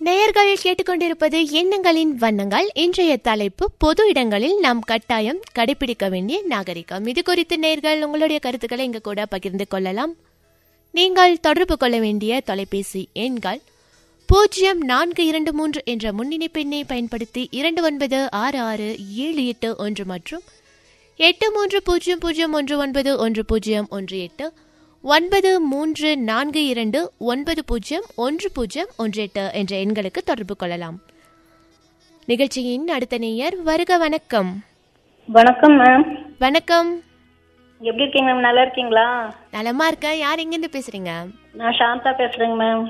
நேயர்கள் கேட்டுக்கொண்டிருப்பது எண்ணங்களின் வண்ணங்கள் இன்றைய தலைப்பு பொது இடங்களில் நாம் கட்டாயம் கடைபிடிக்க வேண்டிய நாகரிகம் இது குறித்து நேயர்கள் உங்களுடைய கருத்துக்களை இங்க கூட பகிர்ந்து கொள்ளலாம் நீங்கள் தொடர்பு கொள்ள வேண்டிய தொலைபேசி எண்கள் பூஜ்ஜியம் நான்கு இரண்டு மூன்று என்ற முன்னிணைப்பு எண்ணை பயன்படுத்தி இரண்டு ஒன்பது ஆறு ஆறு ஏழு எட்டு ஒன்று மற்றும் எட்டு மூன்று பூஜ்ஜியம் பூஜ்ஜியம் ஒன்று ஒன்பது ஒன்று பூஜ்ஜியம் ஒன்று எட்டு ஒன்பது மூன்று நான்கு இரண்டு ஒன்பது பூஜ்ஜியம் ஒன்று பூஜ்ஜியம் ஒன்று எட்டு என்ற எண்களுக்கு தொடர்பு கொள்ளலாம் நிகழ்ச்சியின் அடுத்த நேயர் வருக வணக்கம் வணக்கம் மேம் வணக்கம் எப்படி இருக்கீங்க மேம் நல்லா இருக்கீங்களா நலமா இருக்க யார் எங்கேருந்து பேசுறீங்க நான் சாந்தா பேசுறேங்க மேம்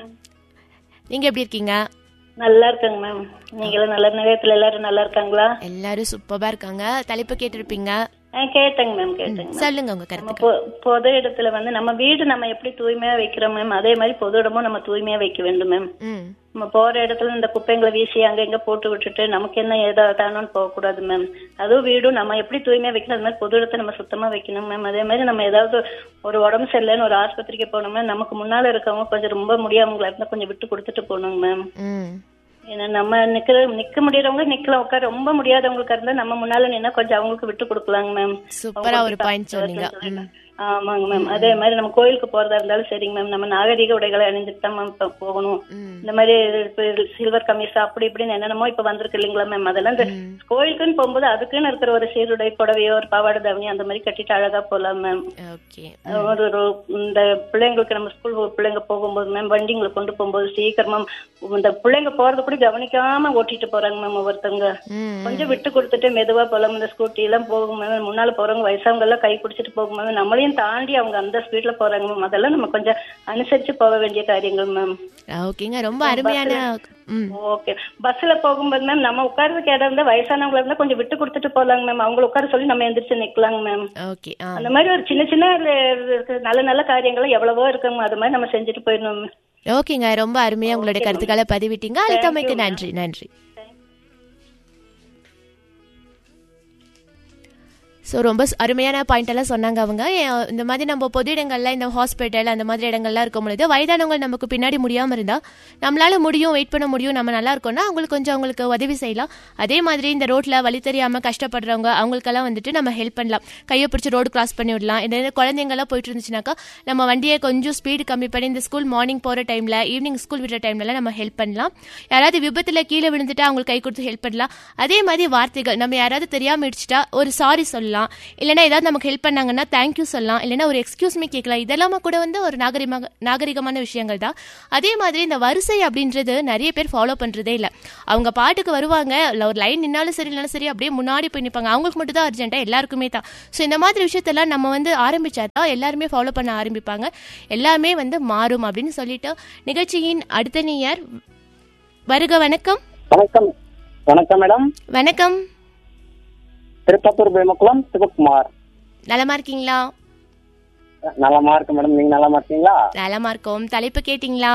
நீங்க எப்படி இருக்கீங்க நல்லா இருக்கேங்க மேம் நீங்களும் நல்ல நேரத்துல எல்லாரும் நல்லா இருக்காங்களா எல்லாரும் சூப்பரா இருக்காங்க தலைப்பு கேட்டிருப்பீங்க ஆ கேட்டேங்க மேம் கேட்டேங்க மேம் சொல்லுங்க உங்க நம்ம கருத்துக்கள் பொ- பொது இடத்துல வந்து நம்ம வீடு நம்ம எப்படி தூய்மையா வைக்கிறோம் மேம் அதே மாதிரி பொது இடமும் நம்ம தூய்மையா வைக்க வேண்டும் மேம் ம் நம்ம போற இடத்துல இந்த குப்பைங்களை வீசி அங்க இங்க போட்டு விட்டுட்டு நமக்கு என்ன ஏதாவதானு போகக்கூடாது மேம் அதுவும் வீடும் நம்ம எப்படி தூய்மையா வைக்கணும் அது மாதிரி பொது இடத்தை நம்ம சுத்தமா வைக்கணும் மேம் அதே மாதிரி நம்ம ஏதாவது ஒரு உடம்பு சரியில்லைன்னு ஒரு ஆஸ்பத்திரிக்கு போனோம்னா நமக்கு முன்னால இருக்கவங்க கொஞ்சம் ரொம்ப முடியாமங்களா இருந்தா கொஞ்சம் விட்டு கொடுத்துட்டு போகணுங்க மேம் ம் ஏன்னா நம்ம நிக்கிற நிக்க முடியறவங்க நிக்கலாம் உட்கார ரொம்ப முடியாதவங்களுக்கு இருந்தா நம்ம முன்னால நின்னா கொஞ்சம் அவங்களுக்கு விட்டு கொடுக்கலாங்க மேம் சூப்பரா ஒரு பாயிண்ட் சொன்னீங்க ம் ஆமாங்க மேம் அதே மாதிரி நம்ம கோயிலுக்கு போறதா இருந்தாலும் சரிங்க மேம் நம்ம நாகரிக உடைகளை அணிஞ்சிட்டு தான் மேம் இப்ப போகணும் ம் இந்த மாதிரி சில்வர் கமிஸ் அப்படி இப்படின்னு என்னென்னமோ இப்ப வந்திருக்கு இல்லைங்களா மேம் அதெல்லாம் இந்த கோயிலுக்குன்னு போகும்போது அதுக்குன்னு இருக்கிற ஒரு சீருடை புடவையோ ஒரு பாவாடை தாவணி அந்த மாதிரி கட்டிட்டு அழகா போலாம் மேம் ஓகே ஒரு ஒரு இந்த பிள்ளைங்களுக்கு நம்ம ஸ்கூல் பிள்ளைங்க போகும்போது மேம் வண்டிங்களை கொண்டு போகும்போது சீக்கிரமா இந்த பிள்ளைங்க போறது கூட கவனிக்காம ஓட்டிட்டு போறாங்க மேம் ஒவ்வொருத்தவங்க ம் கொஞ்சம் விட்டு கொடுத்துட்டு மெதுவா போலாம் இந்த ஸ்கூட்டி எல்லாம் போகும்போது முன்னால போறவங்க வயசானவங்க எல்லாம் கை பிடிச்சிட்டு போகும்போது நம்மளையும் தாண்டி அவங்க அந்த ஸ்பீட்ல போறாங்க மேம் அதெல்லாம் நம்ம கொஞ்சம் அனுசரிச்சு போக வேண்டிய காரியங்கள் மேம் ஓகேங்க ரொம்ப அருமையான ம் ஓகே பஸ்ல போகும்போது மேம் நம்ம உட்கார்றதுக்கு இடம் இருந்தா வயசானவங்களா இருந்தா கொஞ்சம் விட்டு கொடுத்துட்டு போலாங்க மேம் அவங்கள உட்கார சொல்லி நம்ம எந்திரிச்சு நிக்கலாங்க மேம் ஓகே ஆ அந்த மாதிரி ஒரு சின்ன சின்ன ல- நல்ல நல்ல காரியங்கள் எவ்வளவோ இருக்குங்க அது மாதிரி நம்ம செஞ்சுட்டு போயிடணும் ஓகேங்க ரொம்ப அருமையா உங்களுடைய கருத்துக்களை பதிவிட்டீங்க அழைத்தமைக்கு நன்றி நன்றி ஸோ ரொம்ப ஸ்- அருமையான பாயிண்ட் எல்லாம் சொன்னாங்க அவங்க ஏ, இந்த மாதிரி நம்ம பொது இடங்கள்ல இந்த ஹாஸ்பிட்டல் அந்த மாதிரி இடங்கள்லாம் இருக்கும் பொழுது வயதானவங்க நமக்கு பின்னாடி முடியாமல் இருந்தா நம்மளால முடியும் வெயிட் பண்ண முடியும் நம்ம நல்லா இருக்கோம்னா அவங்களுக்கு கொஞ்சம் அவங்களுக்கு உதவி செய்யலாம் அதே மாதிரி இந்த ரோட்ல வழி தெரியாம கஷ்டப்படுறவங்க அவங்களுக்கெல்லாம் வந்துட்டு நம்ம ஹெல்ப் பண்ணலாம் கையை பிடிச்சி ரோடு கிராஸ் பண்ணி விடலாம் இந்த குழந்தைங்கெல்லாம் போயிட்டு இருந்துச்சுனாக்கா நம்ம வண்டியை கொஞ்சம் ஸ்பீடு கம்மி பண்ணி இந்த ஸ்கூல் மார்னிங் போகிற டைமில் ஈவினிங் ஸ்கூல் விடுற டைம்லலாம் நம்ம ஹெல்ப் பண்ணலாம் யாராவது விபத்தில் கீழே விழுந்துட்டா அவங்களுக்கு கை கொடுத்து ஹெல்ப் பண்ணலாம் அதே மாதிரி வார்த்தைகள் நம்ம யாராவது தெரியாமல் இடிச்சிட்டா ஒரு சாரி சொல்லலாம் இல்லைன்னா ஏதாவது நமக்கு ஹெல்ப் பண்ணாங்கன்னா தேங்க்யூ சொல்லலாம் இல்லைன்னா ஒரு எக்ஸ்கியூஸ் மீ கேட்கலாம் இதெல்லாமே கூட வந்து ஒரு நாகரிகமாக நாகரிகமான விஷயங்கள் தான் அதே மாதிரி இந்த வரிசை அப்படின்றது நிறைய பேர் ஃபாலோ பண்ணுறதே இல்லை அவங்க பாட்டுக்கு வருவாங்க இல்லை ஒரு லைன் நின்னாலும் சரி இல்லைனாலும் சரி அப்படியே முன்னாடி போய் நிற்பாங்க அவங்களுக்கு மட்டும் தான் அர்ஜென்ட்டாக எல்லாருக்குமே தான் ஸோ இந்த மாதிரி விஷயத்தெல்லாம் நம்ம வந்து ஆரம்பிச்சா தான் எல்லாருமே ஃபாலோ பண்ண ஆரம்பிப்பாங்க எல்லாமே வந்து மாறும் அப்படின்னு சொல்லிட்டு நிகழ்ச்சியின் அடுத்த நேயர் வருக வணக்கம் வணக்கம் வணக்கம் மேடம் வணக்கம் திருப்பத்தூர் பேமக்குளம் சிவகுமார் நலமா இருக்கீங்களா நலமா இருக்கு மேடம் நீங்க நலமா இருக்கீங்களா நலமா இருக்கோம் தலைப்பு கேட்டிங்களா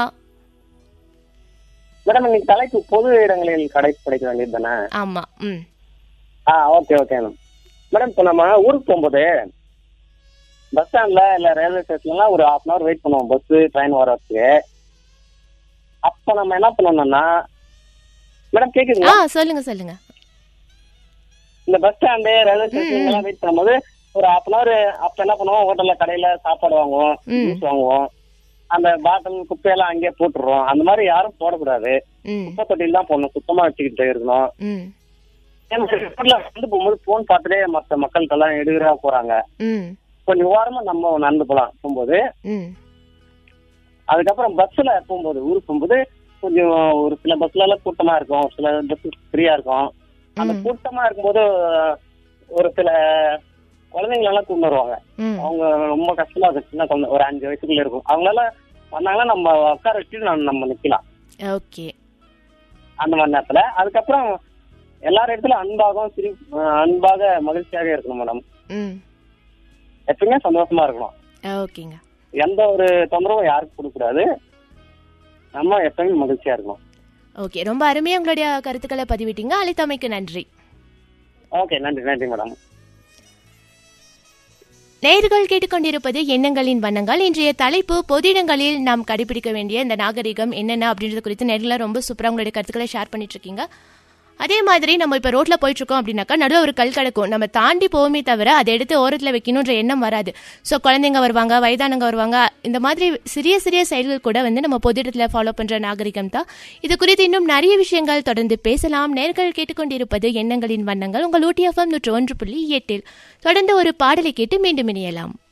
மேடம் இன்னைக்கு தலைப்பு பொது இடங்களில் கடைப்பிடிக்க வேண்டியது தானே ஆமா ம் ஆ ஓகே ஓகே மேடம் மேடம் இப்போ நம்ம ஊருக்கு போகும்போது பஸ் ஸ்டாண்ட்ல இல்ல ரயில்வே ஸ்டேஷன்லாம் ஒரு ஹாஃப் அன் அவர் வெயிட் பண்ணுவோம் பஸ் ட்ரெயின் வரதுக்கு அப்போ நம்ம என்ன பண்ணணும்னா மேடம் ஆ கேக்குதுங்களா சொல்லுங்க சொல்லுங்க இந்த பஸ் ஸ்டாண்டு ரயில்வே ஸ்டேஷன் எல்லாம் வெயிட் பண்ணும்போது ஒரு ஹாஃப் அன் அவர் அப்ப என்ன பண்ணுவோம் ஹோட்டல்ல கடையில சாப்பாடு வாங்குவோம் ம். ஜூஸ் வாங்குவோம் அந்த பாட்டில் குப்பையெல்லாம் அங்கேயே போட்டுருவோம் அந்த மாதிரி யாரும் போடக்கூடாது ம் குப்பை தொட்டியில் தான் போடணும் சுத்தமா வச்சுக்கிட்டு இருக்கணும் ம் ஏன்னா ரோட்ல வந்து போகும்போது போன் பார்த்துட்டே மற்ற மக்கள்கிட்ட எல்லாம் எடுக்கிறா போறாங்க ம் கொஞ்சம் ஓரமா நம்ம நடந்து போலாம் போகும்போது ம் அதுக்கப்புறம் பஸ்ல போகும்போது ஊருக்கு போகும்போது கொஞ்சம் ஒரு சில பஸ்ல எல்லாம் கூட்டமா இருக்கும் சில பஸ் ஃப்ரீயா இருக்கும் அந்த ம். கூட்டமா இருக்கும்போது ஒரு சில குழந்தைங்கள எல்லாம் கொண்டு வருவாங்க ம் அவங்க ரொம்ப கஷ்டமா இருக்கு சின்ன குழந்தை ஒரு அஞ்சு வயசுக்குள்ள இருக்கும் அவங்களால வந்தாங்கன்னா நம்ம உட்கார வச்சுட்டு நம்ம- நம்ம நிக்கலாம் ஓகே அந்த மாதிரி நேரத்துல அதுக்கப்புறம் எல்லார் இடத்துல அன்பாகவும் சிரி அஹ் அன்பாக மகிழ்ச்சியாக இருக்கணும் மேடம் ம் எப்பவுமே சந்தோஷமா இருக்கணும் ஓகேங்க எந்த ஒரு தொந்தரவும் யாருக்கும் கொடுக்கக்கூடாது நம்ம எப்பவுமே மகிழ்ச்சியா இருக்கணும் ஓகே ரொம்ப அருமையா உங்களுடைய கருத்துக்களை பதிவிட்டீங்க அழைத்தமைக்கு நன்றி ஓகே நன்றி நன்றி மேடம் நேர்கள் கேட்டுக்கொண்டிருப்பது எண்ணங்களின் வண்ணங்கள் இன்றைய தலைப்பு பொது இடங்களில் நாம் கடைபிடிக்க வேண்டிய இந்த நாகரிகம் என்னென்ன அப்படின்றது குறித்து நேரில் ரொம்ப சூப்பராக உங்களுடைய கருத்துக்களை ஷேர் பண்ணிட்டு இருக்கீங்க அதே மாதிரி நம்ம இப்போ ரோட்ல போயிட்டு இருக்கோம் அப்படின்னாக்கா நடுவில் ஒரு கல் கிடக்கும் நம்ம தாண்டி போவோமே தவிர அதை எடுத்து ஓரத்தில் வைக்கணுன்ற எண்ணம் வராது ஸோ குழந்தைங்க வருவாங்க வயதானவங்க வருவாங்க இந்த மாதிரி சிறிய சிறிய செயல்கள் கூட வந்து நம்ம பொது இடத்துல ஃபாலோ பண்ற நாகரிகம் தான் இது குறித்து இன்னும் நிறைய விஷயங்கள் தொடர்ந்து பேசலாம் நேர்கள் கேட்டுக்கொண்டிருப்பது எண்ணங்களின் வண்ணங்கள் உங்கள் ஊட்டி எஃப்எம் நூற்று ஒன்று புள்ளி எட்டில் தொடர்ந்து ஒரு பாடலை கேட்டு மீண்டும் இணையலாம்